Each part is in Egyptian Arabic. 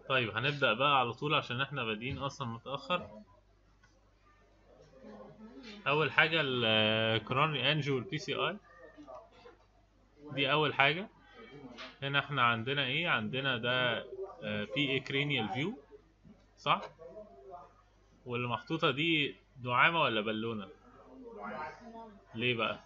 طيب هنبدأ بقى على طول عشان احنا بادئين اصلا متأخر اول حاجة الكروني انجيو والبي سي اي دي اول حاجة هنا احنا عندنا ايه عندنا ده بي اي كرينيال فيو صح واللي محطوطة دي دعامة ولا بالونة ليه بقى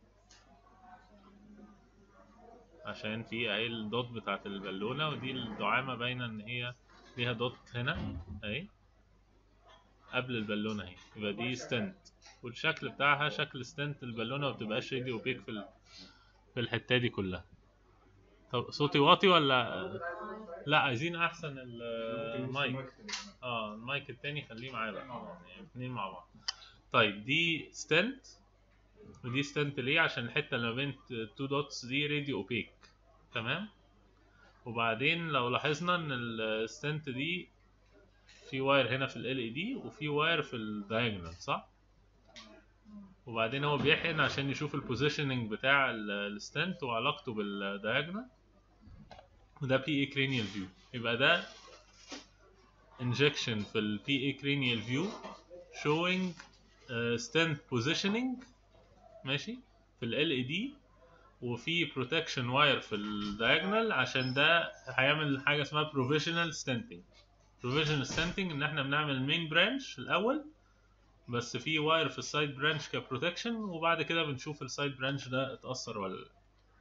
عشان في اهي الدوت بتاعت البالونة ودي الدعامة باينة ان هي ليها دوت هنا اهي قبل البالونة اهي يبقى دي ستنت والشكل بتاعها شكل ستنت البالونة ما بتبقاش ريدي وبيك في ال... في الحتة دي كلها طب صوتي واطي ولا لا عايزين احسن ال- المايك اه المايك التاني خليه معايا بقى يعني اتنين مع بعض طيب دي ستنت ودي ستنت ليه عشان الحته اللي ما بين تو دوتس دي راديو اوبيك تمام وبعدين لو لاحظنا ان الستنت دي في واير هنا في ال اي دي وفي واير في الدايجونال صح وبعدين هو بيحقن عشان يشوف البوزيشننج بتاع الستنت وعلاقته بالدايجونال وده بي اي كرينيال فيو يبقى ده injection في ال PA cranial view showing uh, stent positioning ماشي في ال LED وفي protection wire في الدايجونال عشان ده هيعمل حاجة اسمها provisional stenting provisional stenting ان احنا بنعمل main branch الاول بس في واير في السايد برانش كبروتكشن وبعد كده بنشوف السايد برانش ده اتأثر ولا لا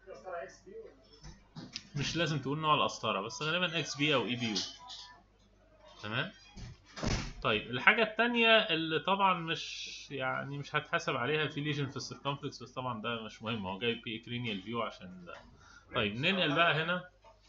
مش لازم تقول نوع القسطرة بس غالبا اكس بي او اي بي يو تمام طيب الحاجة التانية اللي طبعا مش يعني مش هتحسب عليها في ليجن في السيركمفلكس بس طبعا ده مش مهم هو جايب بي كرينيال فيو عشان ده طيب ننقل بقى هنا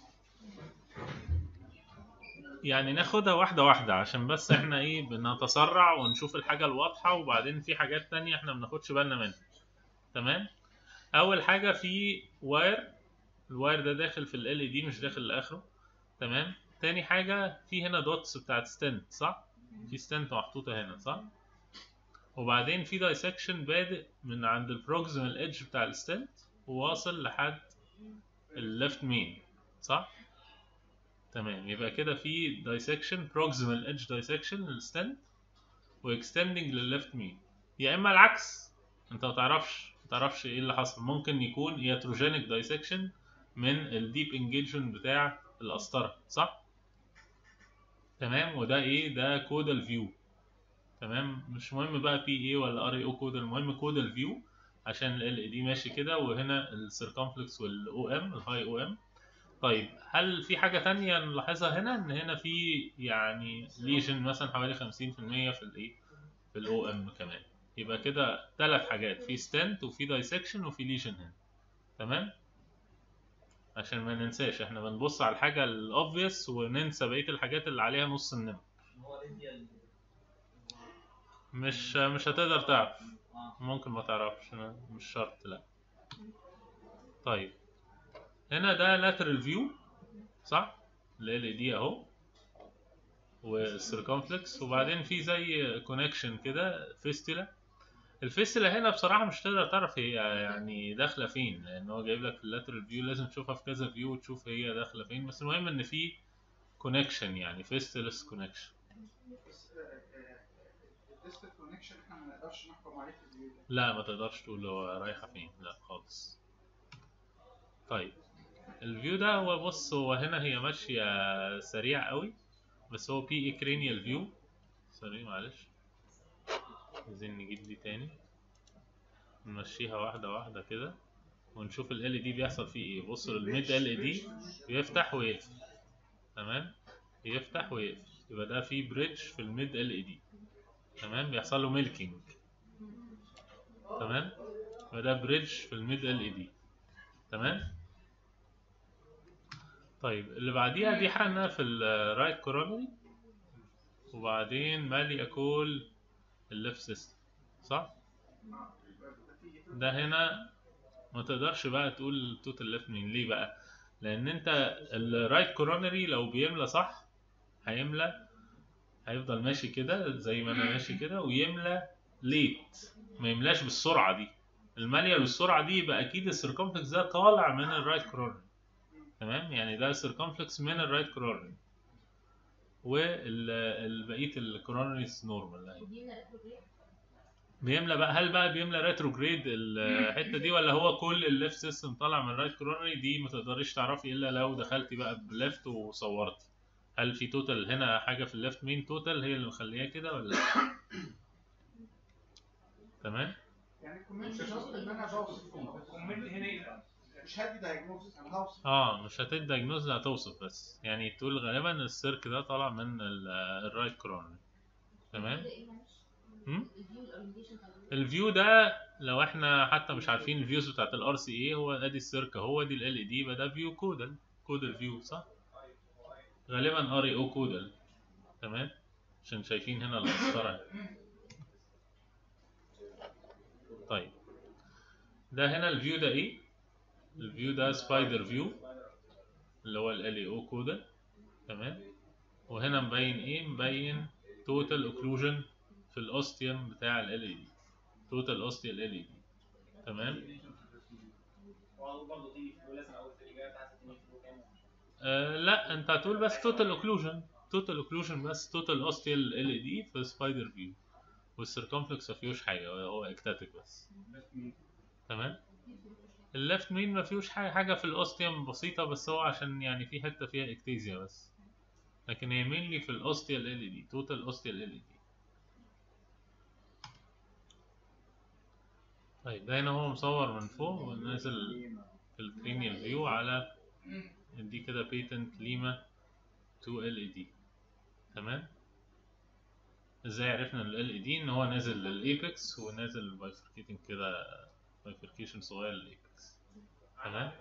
يعني ناخدها واحدة واحدة عشان بس احنا ايه بنتسرع ونشوف الحاجة الواضحة وبعدين في حاجات تانية احنا بناخدش بالنا منها تمام اول حاجة في واير الواير ده داخل في ال دي مش داخل لاخره تمام تاني حاجة في هنا دوتس بتاعت ستنت صح؟ في ستنت محطوطة هنا صح؟ وبعدين في دايسكشن بادئ من عند البروكسيمال ايدج بتاع الستنت وواصل لحد الليفت مين صح؟ تمام يبقى كده في دايسكشن بروكسيمال ايدج دايسكشن للستنت واكستندنج للليفت مين يا اما العكس انت ما تعرفش ما تعرفش ايه اللي حصل ممكن يكون ياتروجينيك دايسكشن من الديب انجيجمنت بتاع القسطره صح؟ تمام وده ايه ده كودال فيو تمام مش مهم بقى بي اي ولا ار اي او كودال المهم كودال فيو عشان ال دي ماشي كده وهنا السيركمفلكس والاو ام الهاي او ام طيب هل في حاجه تانية نلاحظها هنا ان هنا في يعني ليجن مثلا حوالي 50% في الايه في الاو ام كمان يبقى كده ثلاث حاجات في ستنت وفي دايسكشن وفي ليجن هنا تمام عشان ما ننساش احنا بنبص على الحاجة الاوبفيس وننسى بقية الحاجات اللي عليها نص النمر مش مش هتقدر تعرف ممكن ما تعرفش مش شرط لا طيب هنا ده lateral view صح ال دي اهو والسيركمفلكس وبعدين في زي كونكشن كده فيستيلا الفيستيلا هنا بصراحة مش تقدر تعرف هي يعني داخلة فين لأن هو جايب لك في اللاترال فيو لازم تشوفها في كذا فيو وتشوف هي داخلة فين بس المهم إن في كونكشن يعني فيستيلس كونكشن الديستال كونكشن احنا ما نقدرش نحكم عليه في الفيو ده لا ما تقدرش تقول هو رايحة فين لا خالص طيب الفيو ده هو بص هو هنا هي ماشية سريع قوي بس هو بي اي كرينيال فيو سوري معلش عايزين نجيب دي تاني نمشيها واحدة واحدة كده ونشوف ال LED بيحصل فيه ايه بص الميد LED بيفتح ويقفل تمام يفتح ويقفل يبقى ده في بريدج في الميد LED تمام بيحصل له ميلكينج تمام يبقى ده بريدج في الميد LED تمام طيب اللي بعديها دي حقنة في الرايت كورونري وبعدين مالي اكل الليفت سيستم صح ده هنا ما تقدرش بقى تقول توتال ليفت مين ليه بقى لان انت الرايت كورونري لو بيملى صح هيملى هيفضل ماشي كده زي ما انا ماشي كده ويملى ليت ما يملاش بالسرعه دي الماليه بالسرعه دي يبقى اكيد السيركمفلكس ده طالع من الرايت كورونري تمام يعني ده سيركمفلكس من الرايت كورونري والبقيه الكورونريز نورمال اهي ودي ريتروجريد بيملى بقى هل بقى بيملى ريتروجريد الحته دي ولا هو كل الليفت سيستم طالع من الرايت كورونري دي ما تقدريش تعرفي الا لو دخلتي بقى بليفت وصورتي هل في توتال هنا حاجه في الليفت مين توتال هي اللي مخليها كده ولا لا تمام يعني الكومنت قصد ان انا بوصف الكومنت هنا ايه بقى؟ مش هدي دايجنوستس انا هوصف اه مش هتدي دايجنوز هتوصف بس يعني تقول غالبا السيرك ده طالع من ال- الرايت كورونري تمام ده ايه معلش؟ هم؟ الفيو الاورينتيشن بتاع الفيو. الفيو ده لو احنا حتى مش عارفين الفيوز بتاعت الار سي اي هو ادي السيرك هو دي ال دي يبقى ده فيو كودل كودل فيو صح غالبا ار اي او كودل تمام عشان شايفين هنا المسطره طيب ده هنا الفيو ده ايه الفيو ده سبايدر فيو اللي هو ال اي او كودل تمام وهنا مبين ايه مبين توتال اوكلوجن في الاوستيوم بتاع ال ال دي توتال اوستي ال ال دي تمام وعلى برضه تيجي في لازم اول في الاجابه بتاعت تيجي في كام آه لا انت هتقول بس توتال اوكلوجن توتال اوكلوجن بس توتال اوستي ال ال دي في سبايدر فيو والسيركمفلكس ما فيهوش حاجه هو اكتاتيك بس تمام الليفت مين ما فيهوش حاجه حاجه في الاوستيوم بسيطه بس هو عشان يعني في حته فيها اكتيزيا بس لكن هي مينلي في الاوستي ال ال دي توتال اوستي ال ال دي طيب ده هنا هو مصور من فوق ونازل في الكرينيال فيو على دي كده بيتنت ليما 2 ال اي دي تمام ازاي عرفنا ال ال دي ان هو نازل للايبكس ونازل بايفركيتنج كده بايفركيشن صغير للايبكس تمام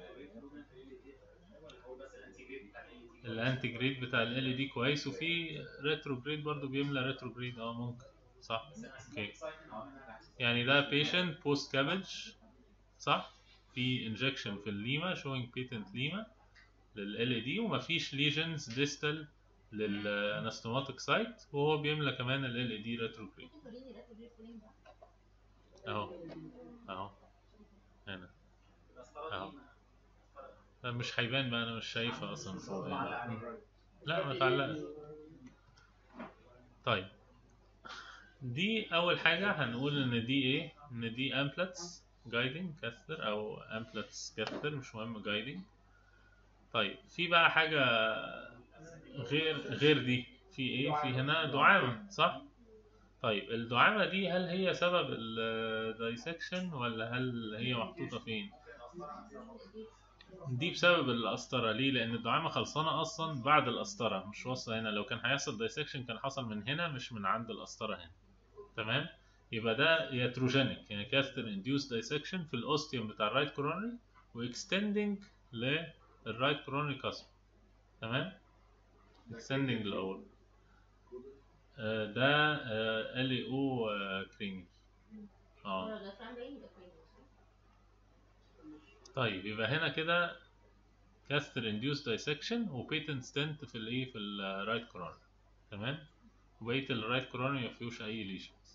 هو بس الانتيجريت بتاع ال الانتي جريد بتاع ال ال دي كويس وفي ريترو جريد برضو بيملى ريترو جريد اه ممكن صح اوكي يعني ده patient post cabbage صح في انجكشن في الليما showing patent ليما لل LAD ومفيش lesions distal للانستوماتيك سايت وهو بيملى كمان ال LAD retrograde ممكن توريني ريتروجريد فين بقى؟ اهو اهو هنا اهو لا مش هيبان بقى انا مش شايفها اصلا فوق هنا. مم. لا ما تعلقش طيب دي اول حاجه هنقول ان دي ايه ان دي امبلتس جايدنج كاثر او امبلتس كاثر مش مهم جايدنج طيب في بقى حاجه غير غير دي في ايه في هنا دعامه صح طيب الدعامه دي هل هي سبب الدايسكشن ولا هل هي محطوطه فين دي بسبب القسطرة ليه؟ لأن الدعامة خلصانة أصلا بعد القسطرة مش واصلة هنا لو كان هيحصل دايسكشن كان حصل من هنا مش من عند القسطرة هنا تمام؟ يبقى ده ياتروجينيك يعني كاستر انديوس دايسكشن في الأوستيوم بتاع الرايت كورونري واكستندنج للرايت كورونري كاسب تمام؟ اكستندنج الأول آه، ده ال اي او كريني اه ورا الديافرام باين يبقى كويس طيب يبقى هنا كده كاستر انديوس دايسكشن وبيتنت ستنت في الايه في الرايت كورونر تمام وبقيه الرايت كورونر ما فيهوش اي ليشنز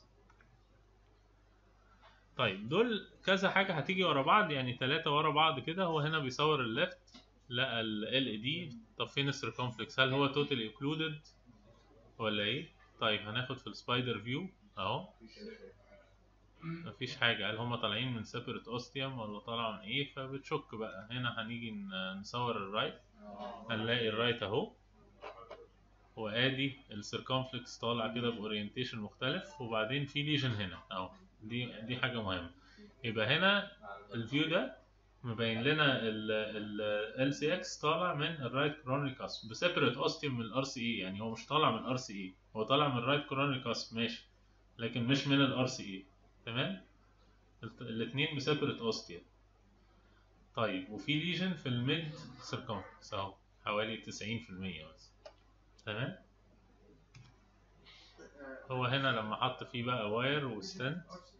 طيب دول كذا حاجه هتيجي ورا بعض يعني ثلاثه ورا بعض كده هو هنا بيصور الليفت لقى ال ال دي طب فين السيركمفلكس هل هو توتالي اوكلودد ولا ايه طيب هناخد في السبايدر فيو اهو مفيش حاجة هل هما طالعين من سيبريت اوستيوم ولا طالعوا من ايه فبتشك بقى هنا هنيجي ن- نصور الرايت هنلاقي الرايت اهو وادي السيركمفلكس طالع كده باورينتيشن مختلف وبعدين في ليجن هنا اهو دي دي حاجة مهمة يبقى هنا الفيو ده مبين لنا ال سي اكس طالع من الرايت كورونري كاسب بسيبريت اوستيوم من الار سي اي يعني هو مش طالع من الار سي اي هو طالع من الرايت كورونري كاسب ماشي لكن مش من الار سي اي تمام الاثنين بسيبريت اوستيا طيب وفي ليجن في الميد سيركمفلكس اهو حوالي 90% بس تمام هو هنا لما حط فيه بقى واير وستنت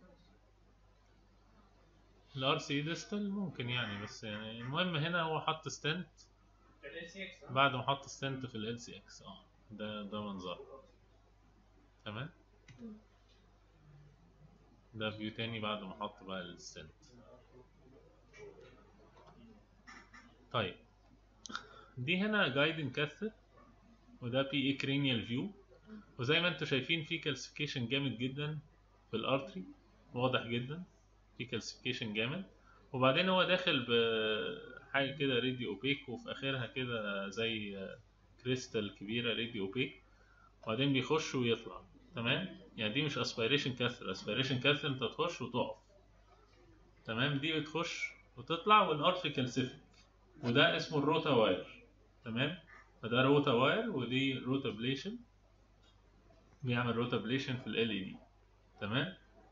الار سي ديستال ممكن يعني بس يعني المهم هنا هو حط ستنت ال سي اكس بعد ما حط ستنت في ال سي اكس اه ده ده منظر تمام ده فيو تاني بعد ما حط بقى الستنت طيب دي هنا جايدنج كاثر وده بي اي كرينيال فيو وزي ما انتم شايفين في كالسيفيكيشن جامد جدا في الارتري واضح جدا في كالسيفيكيشن جامد وبعدين هو داخل بحاجه كده راديو اوبيك وفي اخرها كده زي كريستال كبيره راديو اوبيك وبعدين بيخش ويطلع تمام يعني دي مش اسبيريشن كاثر اسبيريشن كاثر انت تخش وتقف تمام دي بتخش وتطلع والارتري كالسيفيك وده اسمه الروتا واير تمام فده روتا واير ودي روتا بليشن بيعمل روتا بليشن في ال دي تمام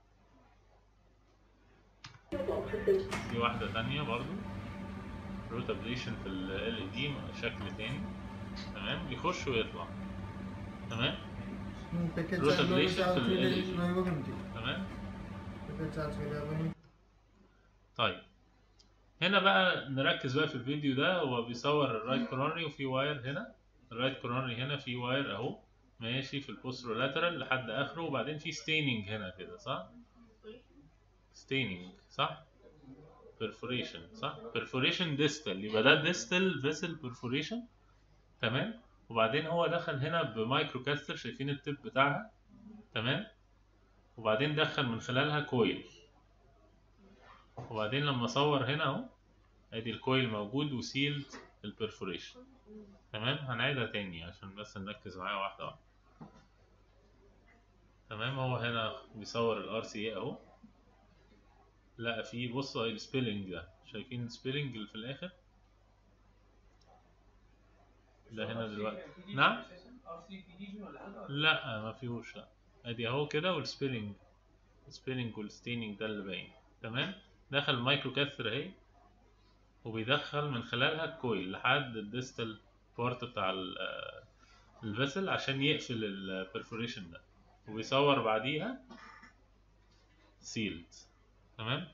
دي واحدة تانية برضو روتا بليشن في ال دي شكل تاني تمام بيخش ويطلع تمام Hmm, package Root charge ablation charge في ال केले LED. ରହିବ କେମିତି تمام package charge केले ହବନି طيب هنا بقى نركز بقى في الفيديو ده هو بيصور الرايت كورونري وفي واير هنا الرايت كورونري هنا في واير اهو ماشي في البوسترولاترال لحد اخره وبعدين في ستيننج هنا كده صح ستيننج صح perforation صح perforation distal يبقى ده distal vessel perforation تمام وبعدين هو دخل هنا بمايكرو كاستر شايفين التip بتاعها تمام وبعدين دخل من خلالها كويل وبعدين لما صور هنا اهو ادي الكويل موجود وسيلد البرفوريشن تمام هنعيدها تاني عشان بس نركز معايا واحدة واحدة تمام هو هنا بيصور الار سي اي اهو لقى فيه بصوا السبيلنج ده شايفين السبيلنج اللي في الاخر ده هنا دلوقتي نعم ار سي في ليجن ولا حاجه لا ما فيهوش لا ادي اهو كده والسبيلنج السبيلنج والستيننج ده اللي باين تمام دخل مايكرو كاثر اهي وبيدخل من خلالها الكويل لحد الديستال بارت بتاع ال- آه، الفيسل عشان يقفل البرفوريشن ده وبيصور بعديها سيلد تمام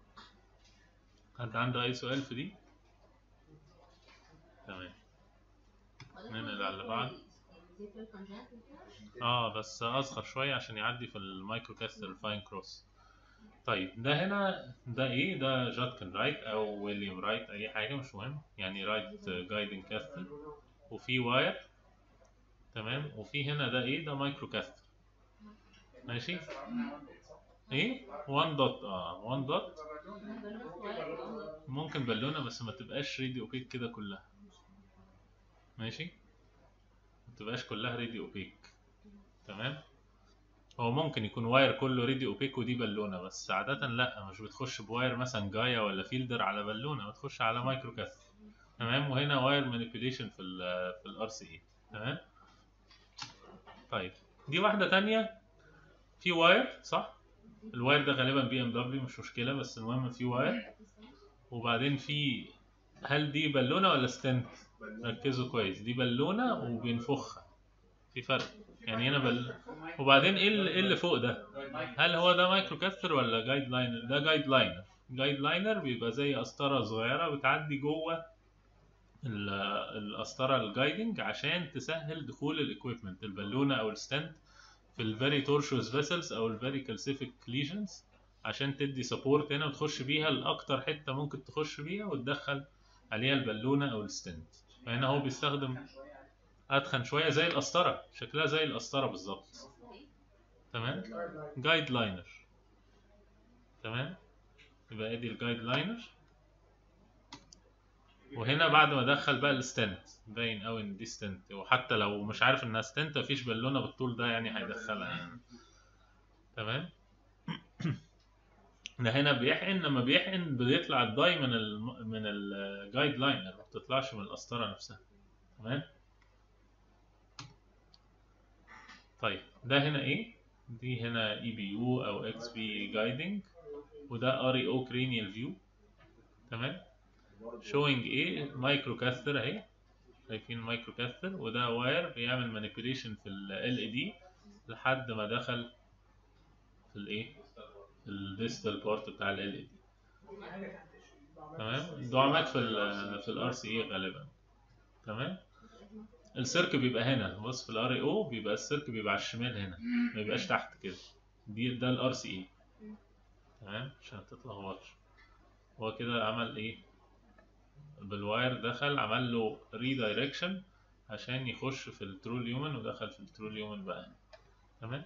حد عنده اي سؤال في دي تمام ننقل على اللي بعد. اه بس اصغر شويه عشان يعدي في المايكرو كاستر الفاين كروس طيب ده هنا ده ايه ده جاتكن رايت او ويليام رايت اي حاجه مش مهم يعني رايت جايدنج كاستر وفي واير تمام وفي هنا ده ايه ده مايكرو كاستر ماشي ايه 1 دوت اه 1 دوت ممكن بالونه بس ما تبقاش ريدي اوبيك كده كلها ماشي ما تبقاش كلها ريدي اوبيك تمام هو ممكن يكون واير كله ريدي اوبيك ودي بالونه بس عاده لا مش بتخش بواير مثلا جايا ولا فيلدر على بالونه بتخش على مايكرو كاث تمام وهنا واير مانيبيوليشن في ال في الار سي اي تمام طيب دي واحده تانية في واير صح الواير ده غالبا بي ام دبليو مش مشكله بس المهم في واير وبعدين في هل دي بالونه ولا ستنت ركزوا كويس دي بالونه وبينفخها في فرق يعني هنا بل... وبعدين ايه اللي, إيه اللي فوق ده هل هو ده مايكرو كاثر ولا جايد لاينر ده جايد لاينر جايد لاينر بيبقى زي قسطره صغيره بتعدي جوه ال- القسطره الجايدنج عشان تسهل دخول الاكويبمنت البالونه او الستنت في الفيري تورشوس فيسلز او الفيري كالسيفيك ليجنز عشان تدي سبورت هنا وتخش بيها لاكتر حته ممكن تخش بيها وتدخل عليها البالونه او الستنت فهنا هو بيستخدم اتخن شويه زي القسطره شكلها زي القسطره بالظبط تمام جايد لاينر تمام يبقى ادي الجايد لاينر وهنا بعد ما ادخل بقى الستنت باين قوي ان دي ستنت وحتى لو مش عارف انها ستنت مفيش بالونه بالطول ده يعني هيدخلها يعني تمام ده هنا بيحقن لما بيحقن بيطلع الداي من ال من الجايد لاينر ما بتطلعش من القسطره نفسها تمام طيب ده هنا ايه دي هنا اي بي يو او اكس بي جايدنج وده ار اي او كرينيال فيو تمام شوينج ايه مايكرو كاثر اهي شايفين مايكرو كاثر وده واير بيعمل مانيبيوليشن في ال اي دي لحد ما دخل في الايه في الديستال بارت بتاع ال اي دي تمام دعامات في ال في الار سي اي غالبا تمام السيرك بيبقى هنا بص في الار اي او بيبقى السيرك بيبقى على الشمال هنا ما بيبقاش تحت كده دي ده الار سي اي تمام عشان تتلخبطش هو كده عمل ايه بالواير دخل عمل له ريدايركشن عشان يخش في الترو اليومن ودخل في الترو اليومن بقى تمام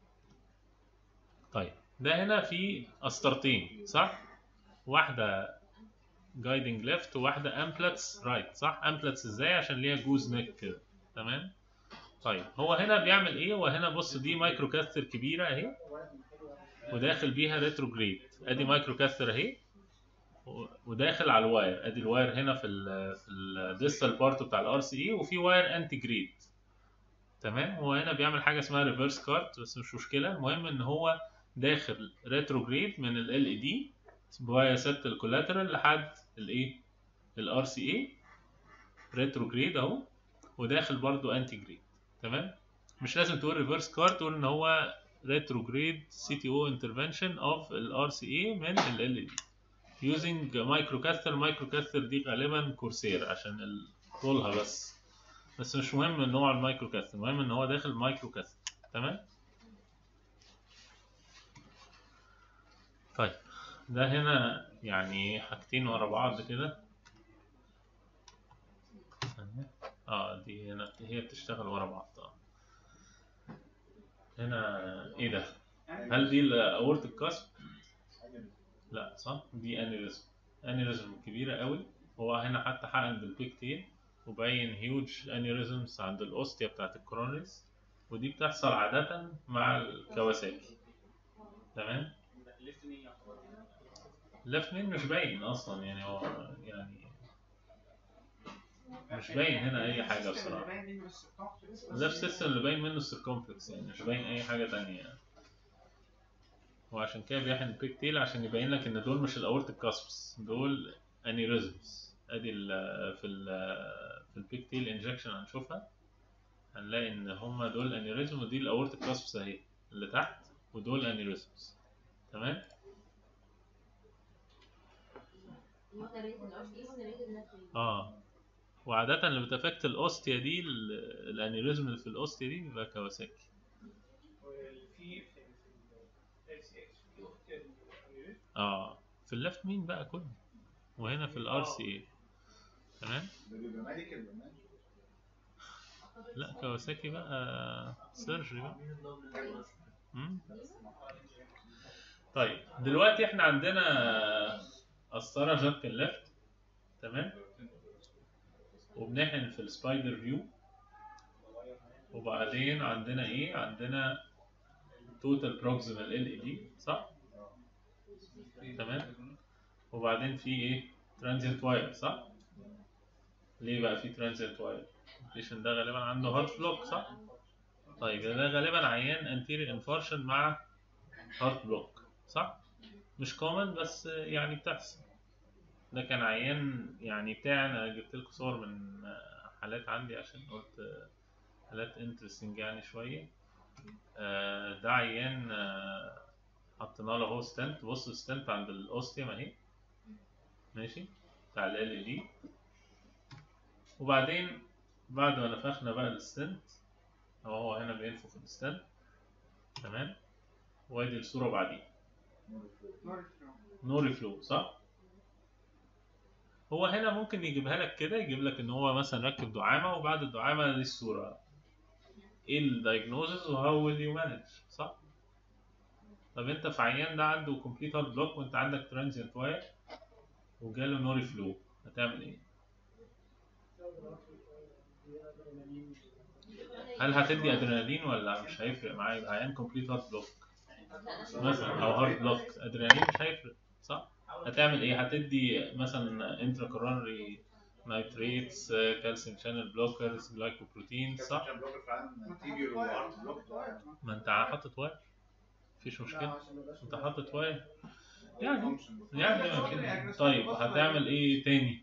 طيب ده هنا في قسطرتين صح واحده جايدنج ليفت وواحده امبلتس رايت صح امبلتس ازاي عشان ليها جوز نيك كده تمام طيب هو هنا بيعمل ايه وهنا بص دي مايكرو كاستر كبيره اهي وداخل بيها ريتروجريد ادي مايكرو كاستر اهي و- وداخل على الواير ادي الواير هنا في ال في الديستال بارت بتاع الار سي اي وفي واير انتي جريد تمام هو هنا بيعمل حاجه اسمها ريفرس كارت بس مش مشكله المهم ان هو داخل ريتروجريد من ال اي دي فايا ست الكولاترال لحد الايه الار سي اي ريتروجريد اهو وداخل برضو انتي جريد تمام مش لازم تقول ريفرس كارت تقول ان هو ريتروجريد سي تي او انترفنشن اوف الار سي اي من ال ال دي using مايكروكاستر مايكروكاستر دي غالبا كورسير عشان ال- طولها بس بس مش مهم نوع المايكروكاستر المهم ان هو داخل مايكروكاستر تمام طيب ده هنا يعني حاجتين ورا بعض كده ثانية. اه دي هنا هي بتشتغل ورا بعض اه هنا ايه ده هل دي الاورتيك كاسب لا صح دي انيريزم انيريزم كبيره قوي هو هنا حتى حقن بالبيكتين وبين هيوج انيريزمز عند الاوستيا بتاعت الكورونيس ودي بتحصل عاده مع الكواساكي تمام ليفت مين يعتبر ليفت مين مش باين اصلا يعني هو يعني مش باين هنا اي حاجه بصراحه الليفت سيستم اللي باين منه السيركمفلكس يعني مش باين اي حاجه تانية يعني. وعشان كده بيحن البيك تيل عشان يبين لك ان دول مش الاورتيك كاسبس دول انيريزمز ادي ال في ال في البيك تيل انجكشن هنشوفها هنلاقي ان هما دول انيريزم ودي الاورتيك كاسبس اهي اللي تحت ودول انيريزمز تمام واحدة ريت الار سي واحدة ريت الليفت وينج. اه وعادة اللي بتافكت الاوستيا دي ال- الانيريزم اللي في الاوستيا دي بيبقى كواساكي في في ال سي اكس في اوتيل اه في الليفت مين بقى كله وهنا في الار سي اي تمام ده بيبقى ميديكال كمان لا كواساكي بقى سيرجري بقى مم. طيب دلوقتي احنا عندنا قسطرة جت الليفت تمام وبنحقن في السبايدر فيو وبعدين عندنا ايه عندنا توتال بروكسيمال ال اي دي صح تمام وبعدين في ايه ترانزيت واير صح ليه بقى في ترانزيت واير البيشنت ده غالبا عنده هارت بلوك صح طيب ده غالبا عيان انتيري انفارشن مع هارت بلوك صح مش كومن بس يعني بتحصل ده كان عيان يعني بتاعي انا جبت لكم صور من حالات عندي عشان قلت حالات انترستنج يعني شويه آه، ده عيان آه، حطينا له اهو ستنت بص الستنت عند الاوستيوم اهي ماشي بتاع ال ال دي وبعدين بعد ما نفخنا بقى الستنت اهو هو هنا بينفخ الستنت تمام وادي الصوره بعدين نوري فلو صح هو هنا ممكن يجيبها لك كده يجيب لك ان هو مثلا ركب دعامه وبعد الدعامه دي الصوره ايه الدايجنوزز وهاو ويل يو مانج صح طب انت في عيان ده عنده كومبليت هارت بلوك وانت عندك ترانزيانت واير وجاله نوري فلو هتعمل ايه هل هتدي ادرينالين ولا مش هيفرق معاه يبقى عيان كومبليت هارت بلوك مثلا او هارت بلوك ادرينالين مش هيفرق صح هتعمل ايه هتدي مثلا انترا كورونري نايتريتس كالسيوم شانل بلوكرز جلايكوبروتين صح ما انت حاطط واير مفيش مشكله انت حاطط واير يعني يعني طيب هتعمل ايه تاني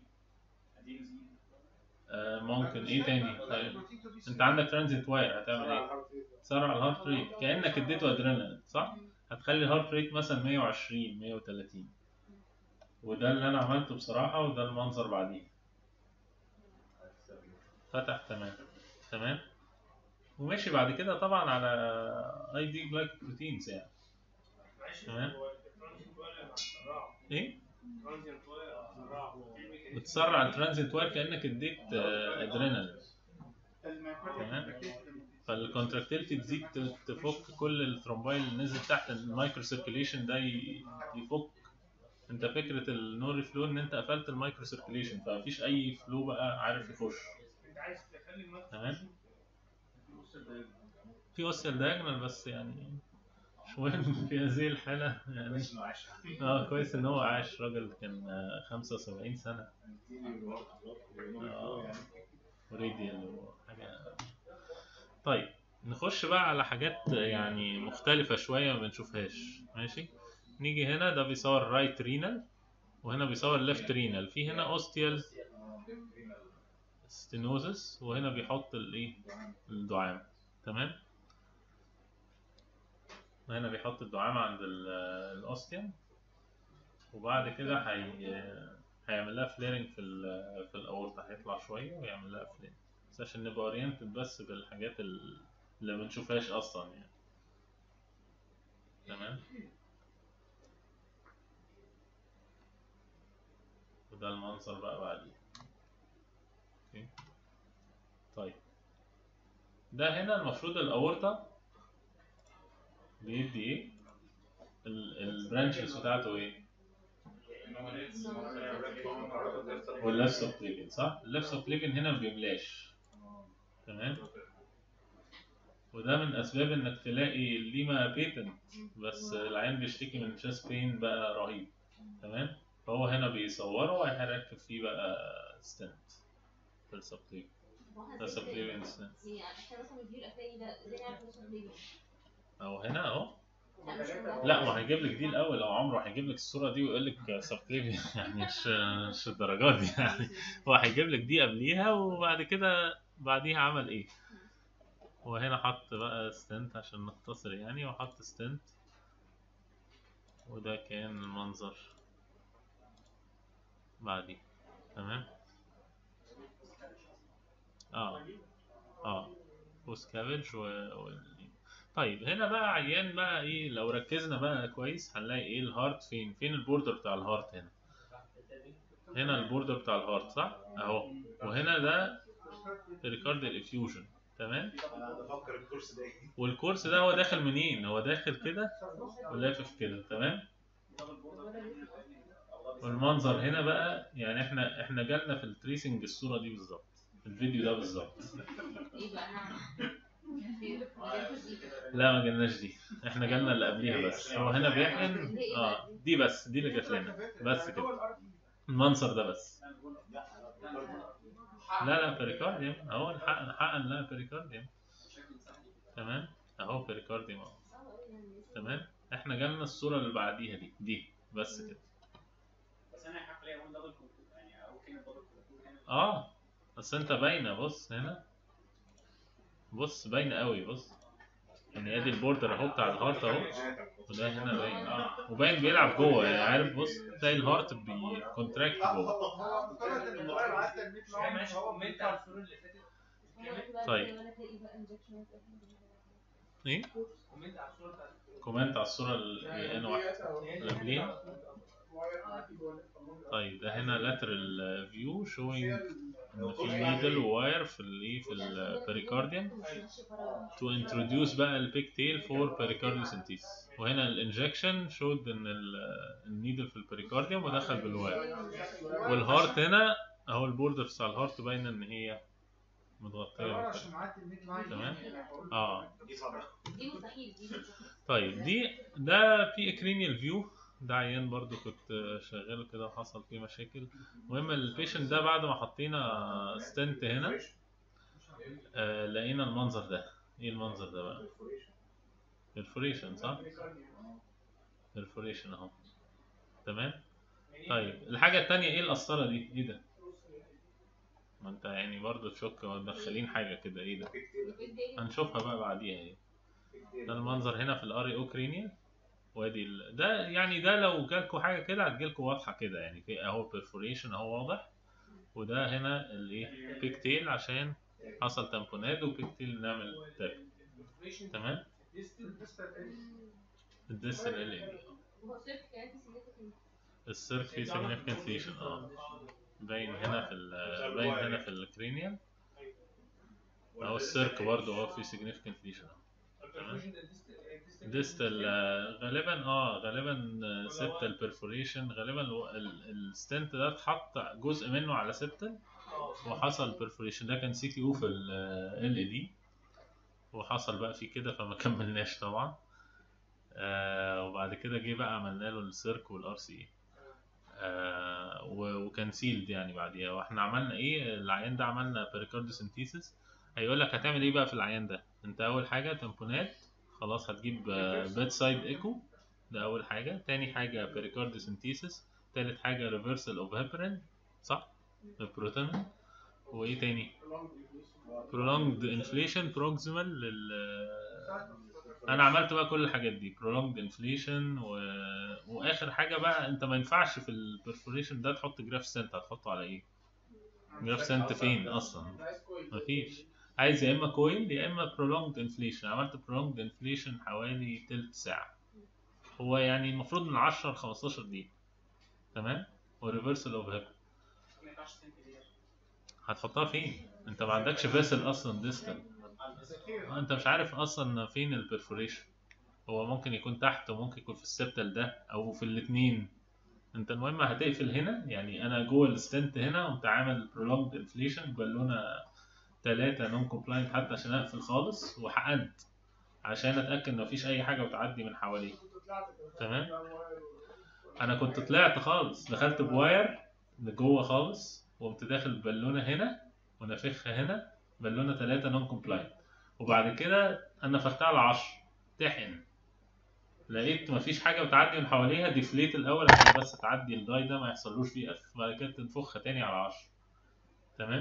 آه ممكن ايه تاني طيب انت عندك ترانزيت واير هتعمل ايه تسرع الهارت ريت كانك اديته ادرينالين صح هتخلي الهارت ريت مثلا 120 130 وده اللي انا عملته بصراحه وده المنظر بعديه فتح تمام تمام وماشي بعد كده طبعا على اي دي جلايكوبروتينز يعني تمام ايه بتسرع الترانزيت واير كانك اديت آه، ادرينالين تمام فالكونتراكتيلتي تزيد ت- تفك كل الثرومبايل اللي نزل تحت المايكرو سيركيليشن ده ي- يفك انت فكره النوري فلو ان انت قفلت المايكرو سيركيليشن فمفيش اي فلو بقى عارف يخش انت عايز تخلي المايكرو تمام في اوسيال دايجونال بس يعني مش مهم في هذه الحاله يعني اه كويس ان هو عاش راجل كان آه، 75 سنه آه، وريديال وحاجه طيب نخش بقى على حاجات يعني مختلفة شوية ما بنشوفهاش ماشي نيجي هنا ده بيصور رايت رينال وهنا بيصور ليفت رينال في هنا اوستيال ستينوزس وهنا بيحط الايه الدعامة تمام هنا بيحط الدعامة عند ال- الاوستيوم وبعد كده هي هيعمل لها فليرنج في ال في الاورطة هيطلع شوية ويعمل لها فليرنج بس عشان نبقى اورينتد بس بالحاجات ال- اللي ما بنشوفهاش اصلا يعني تمام وده المنظر بقى بعديه اوكي طيب ده هنا المفروض الاورطة بيدي ايه البرانشز بتاعته ايه والليفت سبليفين صح الليفت سبليفين هنا ما بيملاش تمام وده من اسباب انك تلاقي الليما بيتنت بس العيان بيشتكي من شاست بين بقى رهيب تمام فهو هنا بيصوره وهيركب فيه بقى ستنت في السبليفين ده سبليفين ستنت يعني احنا مثلا الفيو الاخراني ده ازاي نعرف نوصل ليه؟ او هنا اهو لا مش كلها. لا ما هيجيب لك دي الاول او عمره هيجيب لك الصوره دي ويقول لك سبليفين يعني مش مش الدرجات دي يعني هو هيجيب لك دي قبليها وبعد كده بعديها عمل ايه هو هنا حط بقى ستنت عشان نختصر يعني وحط ستنت وده كان المنظر بعديه تمام اه اه بوست كافج و... و... طيب هنا بقى عيان بقى ايه لو ركزنا بقى كويس هنلاقي ايه الهارت فين فين البوردر بتاع الهارت هنا هنا البوردر بتاع الهارت صح اهو وهنا ده ريكارديال افيوجن تمام انا بفكر الكورس ده ايه والكورس ده هو داخل منين هو داخل كده ولافف كده تمام والمنظر هنا بقى يعني احنا احنا جالنا في التريسنج الصوره دي بالظبط الفيديو ده بالظبط ايه بقى نعمل؟ لا ما جالناش دي احنا جالنا اللي قبليها بس هو هنا بيحقن اه دي بس دي اللي جات لنا بس كده المنظر ده بس لا لا بيريكارديوم اهو الحقن حقن لا بيريكارديوم تمام اهو بيريكارديوم اهو تمام احنا جالنا الصوره اللي بعديها دي دي بس كده بس انا هحب الاقي اقول دبل كونتور يعني او كلمه دبل كونتور هنا اه بس انت باينه بص هنا بص باينه قوي بص يعني ادي البوردر اهو بتاع الهارت اهو وده هنا باين اه وباين بيلعب جوه يعني عارف بص تلاقي الهارت بيكونتراكت جوه هو طلعت ان الموبايل عدى ال 100 هي لون ماشي هو كومنت على الصوره اللي فاتت طيب. ايه كومنت على الصوره بتاعت كومنت على الصوره اللي انا واحد اللي قبليها طيب ده هنا lateral view showing ان في نيدل وواير في الايه في البريكارديوم to introduce بقى البيك تيل for pericardiocentesis وهنا الانجكشن showed ان ال- النيدل في البريكارديوم ودخل بالواير والهارت هنا اهو البوردر بتاع الهارت باينه ان هي متغطيه بالكده. عشان معدي ال 100 لاين تمام. اه دي صعبه دي مستحيل دي مستحيل. طيب دي ده في اكرينيال فيو ده عيان برضو كنت شغاله كده وحصل فيه مشاكل المهم البيشنت ده بعد ما حطينا ستنت هنا آه لقينا المنظر ده ايه المنظر ده بقى perforation صح perforation اهو تمام طيب الحاجه التانية ايه القسطره دي ايه ده ما انت يعني برضو تشك مدخلين حاجه كده ايه ده هنشوفها بقى بعديها ايه ده المنظر هنا في الار او كرينيال وادي ال... ده يعني ده لو جالكوا حاجه كده هتجيلكوا واضحه كده يعني في اهو بيرفوريشن اهو واضح وده هنا الايه بيك تيل عشان حصل تامبوناد وبيك تيل نعمل تاب تمام الديستال ال ام هو سيرك كمان في significant السيرك فيه significant lesion اه باين هنا في ال... باين هنا في الكرينيال اهو السيرك برضه اهو في significant lesion اهو ديستال غالبا اه غالبا سيبتال بيرفوريشن غالبا الستنت ده اتحط جزء منه على سيبتال وحصل بيرفوريشن ده كان سي تي او في ال اي دي وحصل بقى فيه كده فما كملناش طبعا آه وبعد كده جه بقى عملنا له السيرك والار سي آه و- وكان سيلد يعني بعديها واحنا عملنا ايه العيان ده عملنا بيريكارديوسنتيسيس هيقول لك هتعمل ايه بقى في العيان ده انت اول حاجه تمبونات خلاص هتجيب بيد سايد ايكو ده اول حاجه تاني حاجه بيريكارديوسنتيسيس تالت حاجه ريفرسال اوف هيبرين صح البروتين وايه تاني prolonged inflation proximal لل انا عملت بقى كل الحاجات دي prolonged inflation و... واخر حاجه بقى انت ما ينفعش في البرفوريشن ده تحط جراف سنت هتحطه على ايه جراف سنت فين اصلا مفيش عايز يا اما كويل يا اما prolonged inflation عملت prolonged inflation حوالي تلت ساعه هو يعني المفروض من 10 ل 15 دقيقه تمام وريفرسال اوف هيب ما ينفعش سنت دي هتحطها فين انت ما عندكش فيسل اصلا ديستال انت مش عارف اصلا فين البرفوريشن هو ممكن يكون تحت وممكن يكون في السبتل ده او في الاثنين انت المهم هتقفل هنا يعني انا جوه الستنت هنا قمت عامل prolonged inflation بالونه ثلاثة نون كومبلاينت حتى عشان اقفل خالص وحقنت عشان اتاكد ان مفيش اي حاجه بتعدي من حواليه تمام انا كنت طلعت خالص دخلت بواير لجوه خالص وقمت داخل بالونه هنا ونافخها هنا بالونه ثلاثة نون كومبلاينت وبعد كده انا نفختها على 10 تحقن لقيت مفيش حاجه بتعدي من حواليها ديفليت الاول عشان بس تعدي الداي ده ما يحصلوش فيه اف بعد كده تنفخها تاني على 10 تمام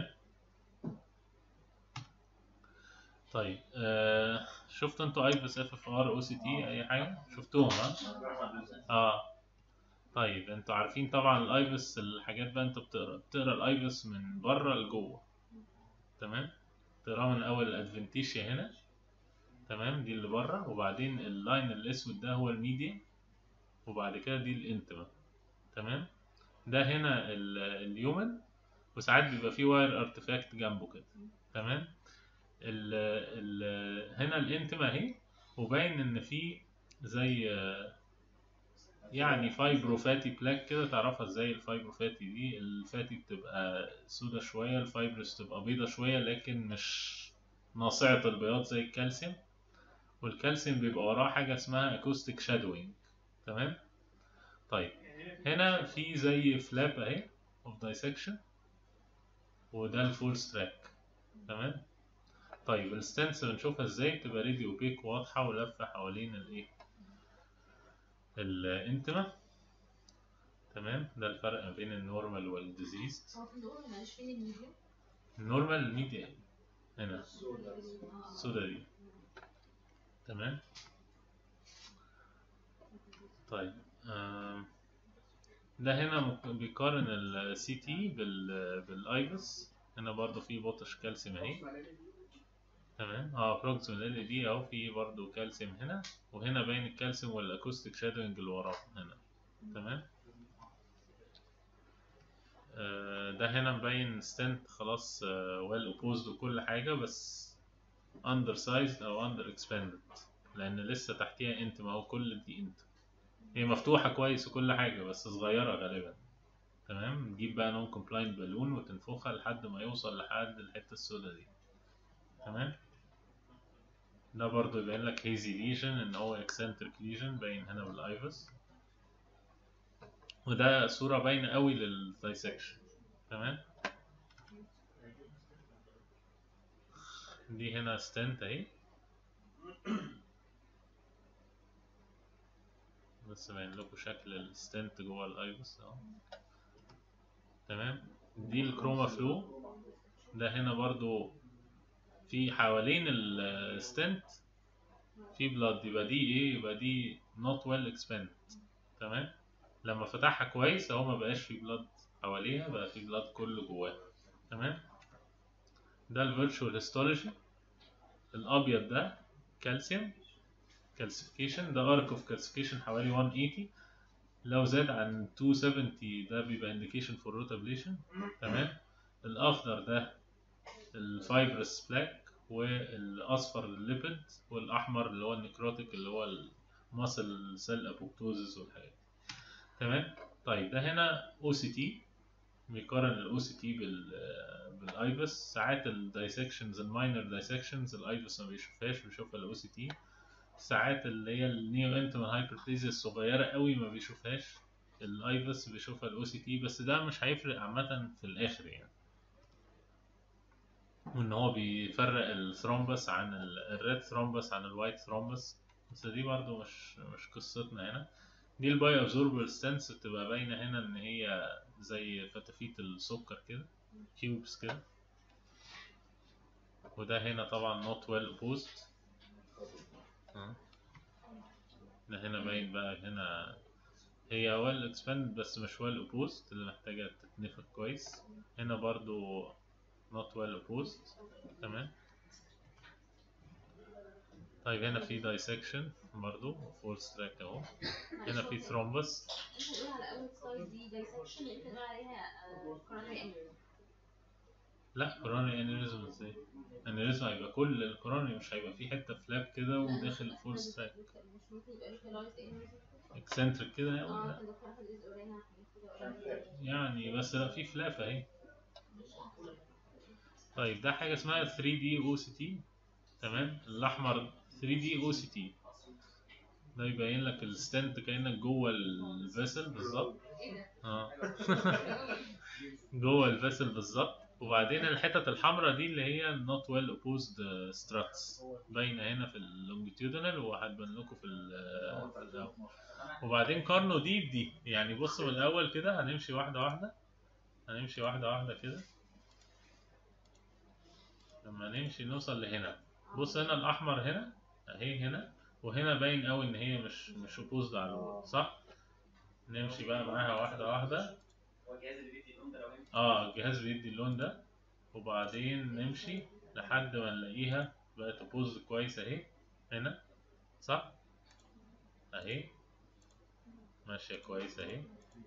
طيب آه شفتوا انتوا ايبس اف اف ار او سي تي اي حاجه شفتوهم ها اه طيب انتوا عارفين طبعا الايبس الحاجات بقى انت بتقرا بتقرا الايبس من بره لجوه تمام تقراها من اول الادفنتيشيا هنا تمام دي اللي بره وبعدين اللاين الاسود ده هو الميديا وبعد كده دي الانتما تمام ده هنا ال- اليومن وساعات بيبقى فيه واير ارتفاكت جنبه كده تمام ال ال هنا الانتما اهي وباين ان في زي آه، يعني فايبروفاتي بلاك كده تعرفها ازاي الفايبروفاتي دي الفاتي بتبقى سودا شوية الفايبرس تبقى بيضة شوية لكن مش ناصعة البياض زي الكالسيوم والكالسيوم بيبقى وراه حاجة اسمها اكوستيك شادوينج تمام طيب هنا في زي فلاب اهي اوف دايسكشن وده الفول ستراك تمام طيب الستنس بنشوفها ازاي تبقى ريدي اوبيك واضحة ولفة حوالين الايه الانتما تمام ده الفرق ما بين النورمال والديزيز هو في النور معلش فين الميديا؟ النورمال الميديا هنا آه. السودا دي تمام طيب آم، ده هنا مك- بيقارن السي تي بالايبس هنا برضو في بوتش كالسيوم اهي تمام اه بروكسيمال ال دي اهو في برضو كالسيوم هنا وهنا باين الكالسيوم والاكوستيك شادوينج اللي وراه هنا تمام آه، ده هنا مبين ستنت خلاص ويل اوبوزد وكل حاجه بس اندر سايزد او اندر اكسباندد لان لسه تحتيها انت ما هو كل دي انت هي مفتوحه كويس وكل حاجه بس صغيره غالبا تمام تجيب بقى نون كومبلاينت بالون وتنفخها لحد ما يوصل لحد الحته السوداء دي تمام ده برضو يبين لك هيزي ليجن ان هو اكسنتريك ليجن باين هنا بالايفس وده صورة باينة قوي للدايسكشن تمام دي هنا ستنت اهي بس باين لكم شكل الستنت جوه الايبس اهو تمام دي الكروما فلو ده هنا برضو في حوالين الستنت في بلاد يبقى دي ايه يبقى دي not well expanded تمام لما فتحها كويس اهو ما بقاش في بلاد حواليها بقى في بلاد كله جواها تمام ده الفيرتشوال هيستولوجي الابيض ده كالسيوم كالسيفيكيشن ده ارك اوف كالسيفيكيشن حوالي 180 لو زاد عن 270 ده بيبقى انديكيشن فور روتابليشن تمام الاخضر ده الفايبرس بلاك والاصفر الليبيد والاحمر اللي هو النكروتيك اللي هو الماسل سيل ابوبتوزيس والحاجات تمام طيب ده هنا او سي تي بيقارن الاو سي تي بال بالايبس ساعات الدايسكشنز الماينر دايسكشنز الايبس ما بيشوفهاش بيشوفها الاو سي تي ساعات اللي هي النيو انتمال هايبربليزيا الصغيره قوي ما بيشوفهاش الايبس بيشوفها الاو سي تي بس ده مش هيفرق عامه في الاخر يعني وان هو بيفرق الثرومبس عن الريد ثرومبس عن الوايت ثرومبس بس دي برضو مش مش قصتنا هنا دي الباي ابزوربل ستانس بتبقى باينه هنا ان هي زي فتافيت السكر كده كيوبس كده وده هنا طبعا not well opposed اه. ده هنا باين بقى هنا هي well expanded بس مش well opposed اللي محتاجة تتنفخ كويس هنا برضو not well opposed تمام طيب هنا في dissection برضو full track اهو هنا في thrombus انت بتقول على اول سلايد دي دايسكشن انت بتقول عليها كورونري انيوريزم لا كوروني انيريزم ازاي انيريزم هيبقى كل الكوروني مش هيبقى فيه حتة فلاب كده وداخل فول ستراك مش ممكن يبقى لوكالايزد انيوريزم اكسنتريك كده اه أوي. كان دكتور احمد رزق قرايها حاجات كده قريبة. يعني بس لا في فلاب اهي طيب ده حاجة اسمها 3D OCT تمام الأحمر 3D OCT ده يبين لك الستنت كأنك جوه الفيسل بالظبط ايه ده؟ اه جوه الفيسل بالظبط وبعدين الحتت الحمراء دي اللي هي not well opposed struts باينة هنا في اللونجيتيودنال وهتبان لكم في ال- في الأول وبعدين قارنوا دي بدي يعني بصوا من الأول كده هنمشي واحدة واحدة هنمشي واحدة واحدة كده لما نمشي نوصل لهنا بص هنا الأحمر هنا أهي هنا وهنا باين أوي إن هي مش مش opposed على الأول صح؟ نمشي بقى معاها واحدة واحدة هو الجهاز اللي بيدي اللون ده لو انت اه الجهاز بيدي اللون ده وبعدين نمشي لحد ما نلاقيها بقت opposed كويس اهي هنا صح؟ اهي ماشية كويس اهي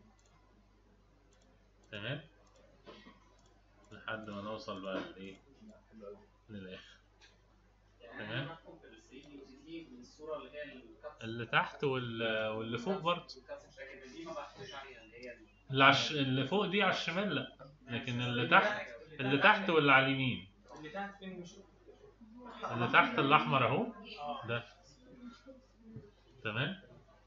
تمام لحد ما نوصل بقى لايه للاخر يعني تمام. انا بحكم في ال 3 دي او سي تي من الصوره اللي هي الكابس اللي تحت وال- واللي فوق برضه الكابس لكن دي ما بحكمش عليها اللي هي ال- اللي, عش... اللي فوق دي على الشمال لا لكن اللي تحت اللي تحت واللي على اليمين اللي تحت فين مش اللي تحت الاحمر اهو اه ده تمام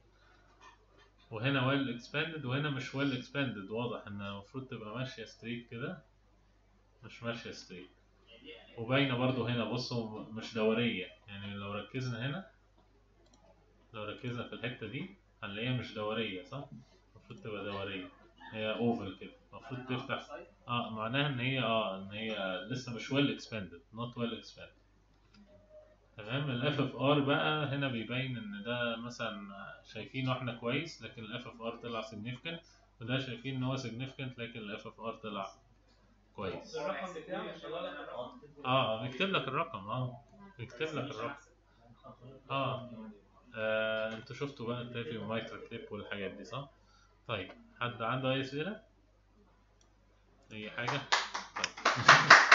وهنا ويل اكسباندد وهنا مش ويل اكسباندد واضح ان المفروض تبقى ماشيه ستريت كده مش ماشيه ستريت وباينه برضو هنا بصوا مش دوريه يعني لو ركزنا هنا لو ركزنا في الحته دي هنلاقيها مش دوريه صح المفروض تبقى دوريه هي اوفل كده المفروض تفتح اه معناها ان هي اه ان هي لسه مش ويل اكسباندد نوت ويل اكسباندد تمام الاف اف ار بقى هنا بيبين ان ده مثلا شايفينه احنا كويس لكن الاف اف ار طلع significant وده شايفين ان هو significant لكن الاف اف ار طلع كويس الرقم بتاعه مش هيطلع لك الرقم اه بيكتب لك الرقم اه بيكتب لك الرقم اه, آه انتوا شفتوا بقى التافي ومايكرو كليب والحاجات دي صح؟ طيب حد عنده اي اسئله؟ اي حاجه؟ طيب